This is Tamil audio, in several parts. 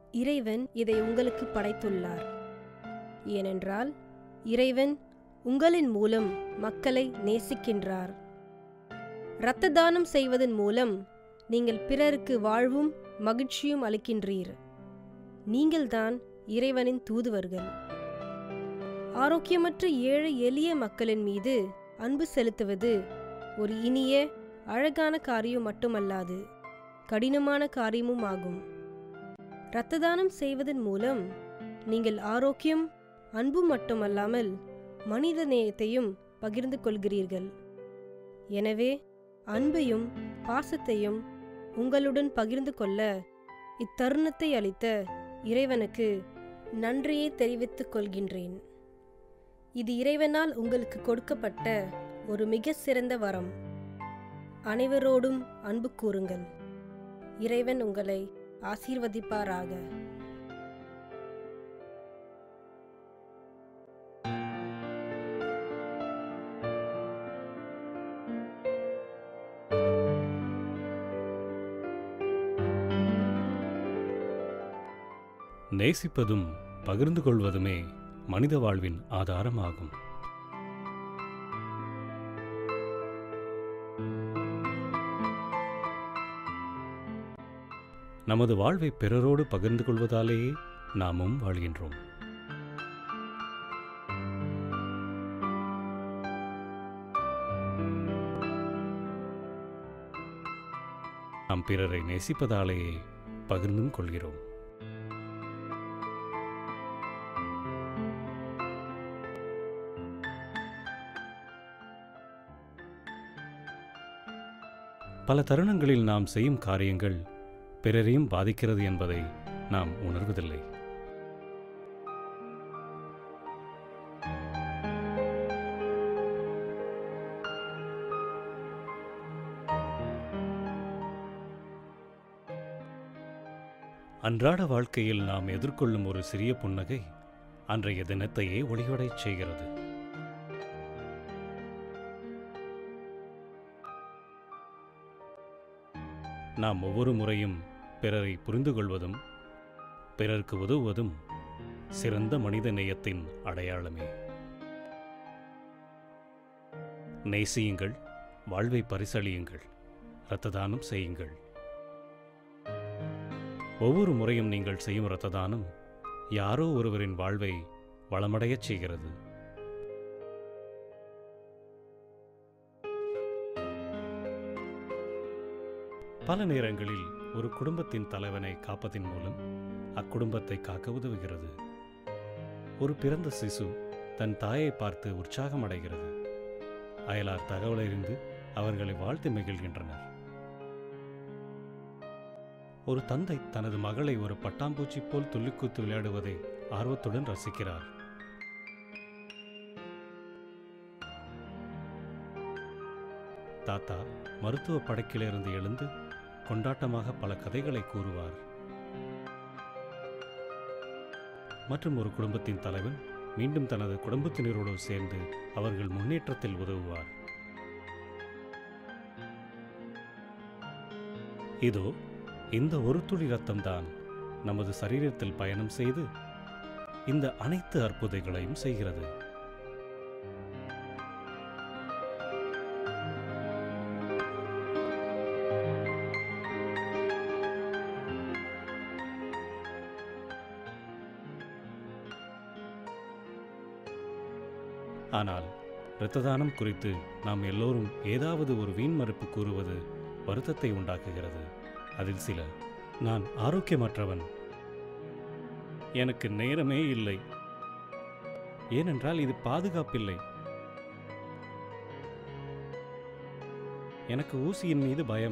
இறைவன் இதை உங்களுக்கு படைத்துள்ளார் ஏனென்றால் இறைவன் உங்களின் மூலம் மக்களை நேசிக்கின்றார் இரத்த தானம் செய்வதன் மூலம் நீங்கள் பிறருக்கு வாழ்வும் மகிழ்ச்சியும் அளிக்கின்றீர் நீங்கள்தான் இறைவனின் தூதுவர்கள் ஆரோக்கியமற்ற ஏழை எளிய மக்களின் மீது அன்பு செலுத்துவது ஒரு இனிய அழகான காரியம் மட்டுமல்லாது கடினமான காரியமும் ஆகும் இரத்த தானம் செய்வதன் மூலம் நீங்கள் ஆரோக்கியம் அன்பு மட்டுமல்லாமல் மனித நேயத்தையும் பகிர்ந்து கொள்கிறீர்கள் எனவே அன்பையும் பாசத்தையும் உங்களுடன் பகிர்ந்து கொள்ள இத்தருணத்தை அளித்த இறைவனுக்கு நன்றியை தெரிவித்துக் கொள்கின்றேன் இது இறைவனால் உங்களுக்கு கொடுக்கப்பட்ட ஒரு மிக சிறந்த வரம் அனைவரோடும் அன்பு கூறுங்கள் இறைவன் உங்களை ஆசீர்வதிப்பாராக நேசிப்பதும் பகிர்ந்து கொள்வதுமே மனித வாழ்வின் ஆதாரமாகும் நமது வாழ்வை பிறரோடு பகிர்ந்து கொள்வதாலேயே நாமும் வாழ்கின்றோம் நாம் பிறரை நேசிப்பதாலேயே பகிர்ந்தும் கொள்கிறோம் பல தருணங்களில் நாம் செய்யும் காரியங்கள் பிறரையும் பாதிக்கிறது என்பதை நாம் உணர்வதில்லை அன்றாட வாழ்க்கையில் நாம் எதிர்கொள்ளும் ஒரு சிறிய புன்னகை அன்றைய தினத்தையே ஒளிவடைச் செய்கிறது நாம் ஒவ்வொரு முறையும் பிறரை புரிந்து கொள்வதும் பிறருக்கு உதவுவதும் சிறந்த மனித நேயத்தின் அடையாளமே நேசியுங்கள் வாழ்வை பரிசளியுங்கள் இரத்த தானம் செய்யுங்கள் ஒவ்வொரு முறையும் நீங்கள் செய்யும் இரத்த தானம் யாரோ ஒருவரின் வாழ்வை வளமடையச் செய்கிறது பல நேரங்களில் ஒரு குடும்பத்தின் தலைவனை காப்பதின் மூலம் அக்குடும்பத்தை காக்க உதவுகிறது ஒரு பிறந்த சிசு தன் தாயை பார்த்து உற்சாகம் அடைகிறது அயலார் தகவலறிந்து அவர்களை வாழ்த்து மகிழ்கின்றனர் ஒரு தந்தை தனது மகளை ஒரு பட்டாம்பூச்சி போல் துள்ளிக்குத்து விளையாடுவதை ஆர்வத்துடன் ரசிக்கிறார் தாத்தா மருத்துவ படக்கிலிருந்து எழுந்து கொண்டாட்டமாக பல கதைகளை கூறுவார் மற்றும் ஒரு குடும்பத்தின் தலைவன் மீண்டும் தனது குடும்பத்தினரோடு சேர்ந்து அவர்கள் முன்னேற்றத்தில் உதவுவார் இதோ இந்த ஒரு துளி ரத்தம்தான் நமது சரீரத்தில் பயணம் செய்து இந்த அனைத்து அற்புதங்களையும் செய்கிறது ஆனால் இரத்த தானம் குறித்து நாம் எல்லோரும் ஏதாவது ஒரு வீண் மறுப்பு கூறுவது வருத்தத்தை உண்டாக்குகிறது அதில் சில நான் ஆரோக்கியமற்றவன் எனக்கு நேரமே இல்லை ஏனென்றால் இது பாதுகாப்பில்லை எனக்கு ஊசியின் மீது பயம்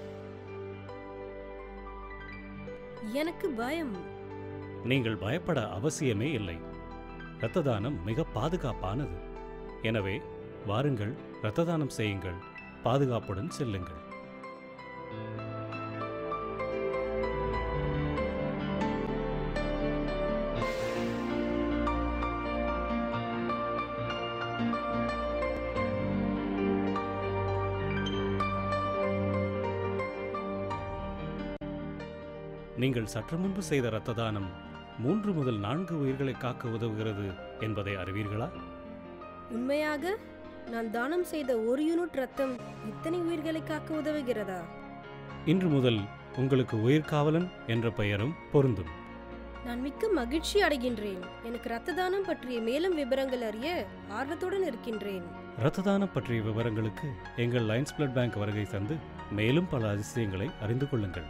எனக்கு பயம் நீங்கள் பயப்பட அவசியமே இல்லை இரத்த தானம் மிக பாதுகாப்பானது எனவே வாருங்கள் இரத்த தானம் செய்யுங்கள் பாதுகாப்புடன் செல்லுங்கள் நீங்கள் சற்று முன்பு செய்த இரத்த தானம் மூன்று முதல் நான்கு உயிர்களை காக்க உதவுகிறது என்பதை அறிவீர்களா உண்மையாக நான் தானம் செய்த ஒரு யூனிட் ரத்தம் இத்தனை உயிர்களை காக்க உதவுகிறதா இன்று முதல் உங்களுக்கு உயிர்காவலன் என்ற பெயரும் பொருந்தும் நான் மிக்க மகிழ்ச்சி அடைகின்றேன் எனக்கு இரத்த தானம் பற்றிய மேலும் விவரங்கள் அறிய ஆர்வத்துடன் இருக்கின்றேன் இரத்த தானம் பற்றிய விவரங்களுக்கு எங்கள் லைன்ஸ் பிளட் பேங்க் வருகை தந்து மேலும் பல அதிசயங்களை அறிந்து கொள்ளுங்கள்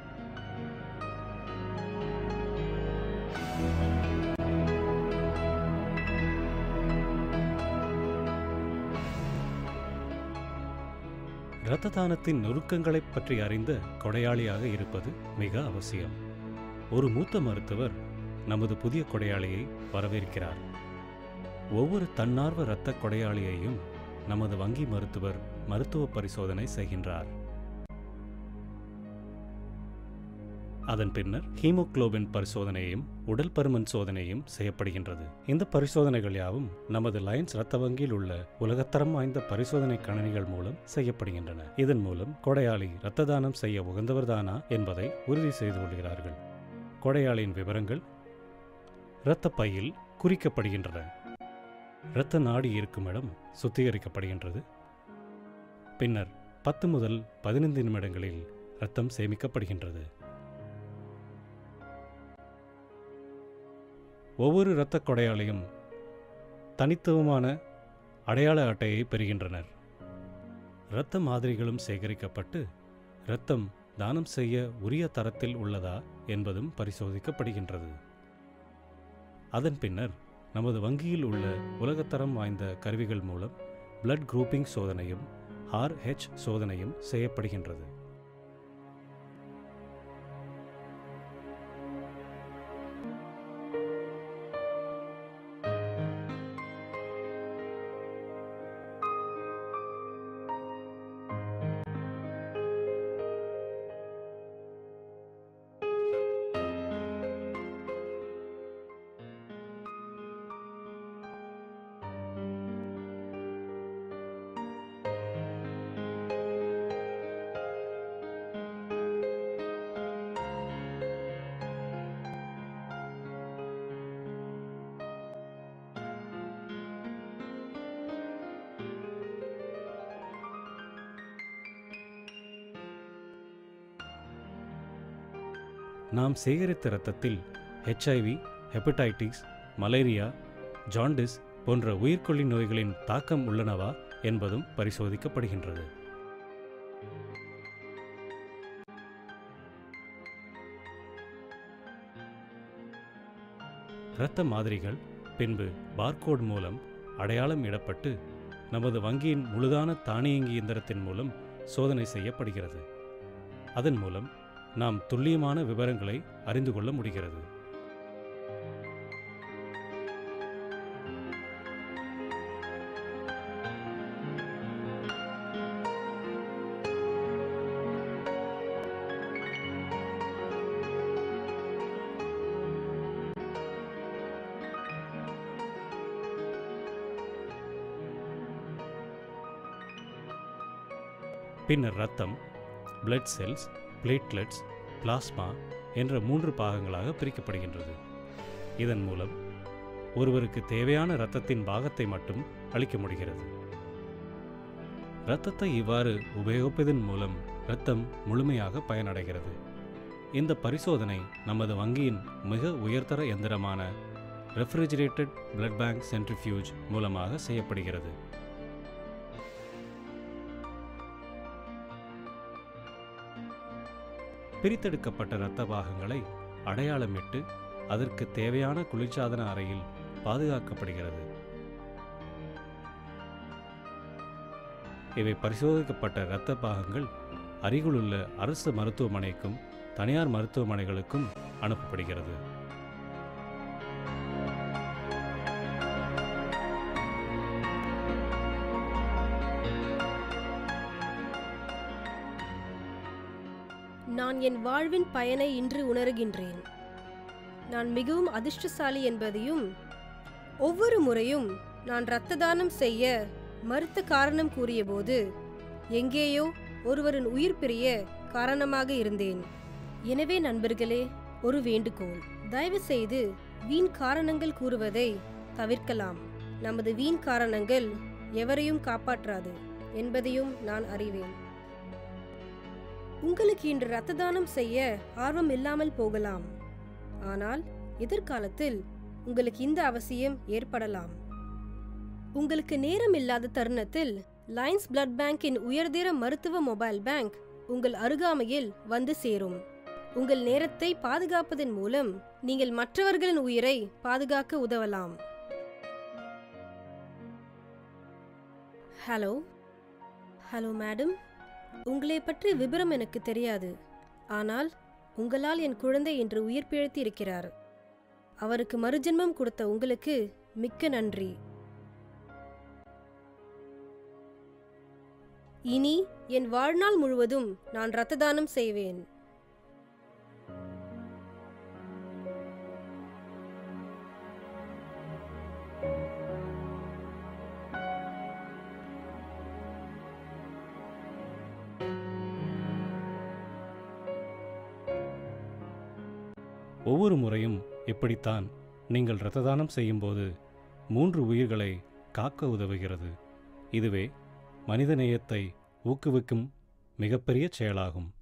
இரத்த தானத்தின் நுணுக்கங்களைப் பற்றி அறிந்த கொடையாளியாக இருப்பது மிக அவசியம் ஒரு மூத்த மருத்துவர் நமது புதிய கொடையாளியை வரவேற்கிறார் ஒவ்வொரு தன்னார்வ இரத்த கொடையாளியையும் நமது வங்கி மருத்துவர் மருத்துவ பரிசோதனை செய்கின்றார் அதன் பின்னர் ஹீமோகுளோபின் பரிசோதனையும் உடல் பருமன் சோதனையும் செய்யப்படுகின்றது இந்த பரிசோதனைகள் யாவும் நமது லயன்ஸ் இரத்த வங்கியில் உள்ள உலகத்தரம் வாய்ந்த பரிசோதனை கணினிகள் மூலம் செய்யப்படுகின்றன இதன் மூலம் கொடையாளி இரத்த தானம் செய்ய உகந்தவர்தானா என்பதை உறுதி செய்து கொள்கிறார்கள் கொடையாளியின் விவரங்கள் இரத்த பையில் குறிக்கப்படுகின்றன இரத்த நாடி இருக்கும் இடம் சுத்திகரிக்கப்படுகின்றது பின்னர் பத்து முதல் பதினைந்து நிமிடங்களில் இரத்தம் சேமிக்கப்படுகின்றது ஒவ்வொரு இரத்த கொடையாளியும் தனித்துவமான அடையாள அட்டையை பெறுகின்றனர் இரத்த மாதிரிகளும் சேகரிக்கப்பட்டு இரத்தம் தானம் செய்ய உரிய தரத்தில் உள்ளதா என்பதும் பரிசோதிக்கப்படுகின்றது அதன் பின்னர் நமது வங்கியில் உள்ள உலகத்தரம் வாய்ந்த கருவிகள் மூலம் பிளட் குரூப்பிங் சோதனையும் ஆர்ஹெச் சோதனையும் செய்யப்படுகின்றது நாம் சேகரித்த இரத்தத்தில் ஹெச்ஐவி ஹெப்படைட்டிஸ் மலேரியா ஜாண்டிஸ் போன்ற உயிர்கொல்லி நோய்களின் தாக்கம் உள்ளனவா என்பதும் பரிசோதிக்கப்படுகின்றது இரத்த மாதிரிகள் பின்பு பார்கோட் மூலம் அடையாளம் இடப்பட்டு நமது வங்கியின் முழுதான தானியங்கி இயந்திரத்தின் மூலம் சோதனை செய்யப்படுகிறது அதன் மூலம் நாம் துல்லியமான விவரங்களை அறிந்து கொள்ள முடிகிறது பின்னர் இரத்தம் பிளட் செல்ஸ் பிளேட்லெட்ஸ் பிளாஸ்மா என்ற மூன்று பாகங்களாக பிரிக்கப்படுகின்றது இதன் மூலம் ஒருவருக்கு தேவையான இரத்தத்தின் பாகத்தை மட்டும் அளிக்க முடிகிறது இரத்தத்தை இவ்வாறு உபயோகிப்பதன் மூலம் இரத்தம் முழுமையாக பயனடைகிறது இந்த பரிசோதனை நமது வங்கியின் மிக உயர்தர எந்திரமான ரெஃப்ரிஜிரேட்டட் பிளட் பேங்க் சென்ட்ரிஃபியூஜ் மூலமாக செய்யப்படுகிறது பிரித்தெடுக்கப்பட்ட இரத்த பாகங்களை அடையாளமிட்டு அதற்கு தேவையான குளிர்சாதன அறையில் பாதுகாக்கப்படுகிறது இவை பரிசோதிக்கப்பட்ட இரத்த பாகங்கள் அருகிலுள்ள அரசு மருத்துவமனைக்கும் தனியார் மருத்துவமனைகளுக்கும் அனுப்பப்படுகிறது நான் என் வாழ்வின் பயனை இன்று உணர்கின்றேன் நான் மிகவும் அதிர்ஷ்டசாலி என்பதையும் ஒவ்வொரு முறையும் நான் இரத்த தானம் செய்ய மறுத்த காரணம் கூறியபோது எங்கேயோ ஒருவரின் உயிர் பிரிய காரணமாக இருந்தேன் எனவே நண்பர்களே ஒரு வேண்டுகோள் தயவு செய்து வீண் காரணங்கள் கூறுவதை தவிர்க்கலாம் நமது வீண் காரணங்கள் எவரையும் காப்பாற்றாது என்பதையும் நான் அறிவேன் உங்களுக்கு இன்று இரத்த தானம் செய்ய ஆர்வம் இல்லாமல் போகலாம் ஆனால் எதிர்காலத்தில் உங்களுக்கு இந்த அவசியம் ஏற்படலாம் உங்களுக்கு நேரம் இல்லாத தருணத்தில் லைன்ஸ் பிளட் பேங்கின் உயர்தர மருத்துவ மொபைல் பேங்க் உங்கள் அருகாமையில் வந்து சேரும் உங்கள் நேரத்தை பாதுகாப்பதன் மூலம் நீங்கள் மற்றவர்களின் உயிரை பாதுகாக்க உதவலாம் ஹலோ ஹலோ மேடம் உங்களை பற்றி விபரம் எனக்கு தெரியாது ஆனால் உங்களால் என் குழந்தை இன்று உயிர் பிழைத்து இருக்கிறார் அவருக்கு மறுஜென்மம் கொடுத்த உங்களுக்கு மிக்க நன்றி இனி என் வாழ்நாள் முழுவதும் நான் இரத்த தானம் செய்வேன் ஒவ்வொரு முறையும் இப்படித்தான் நீங்கள் இரத்த தானம் செய்யும்போது மூன்று உயிர்களை காக்க உதவுகிறது இதுவே மனிதநேயத்தை ஊக்குவிக்கும் மிகப்பெரிய செயலாகும்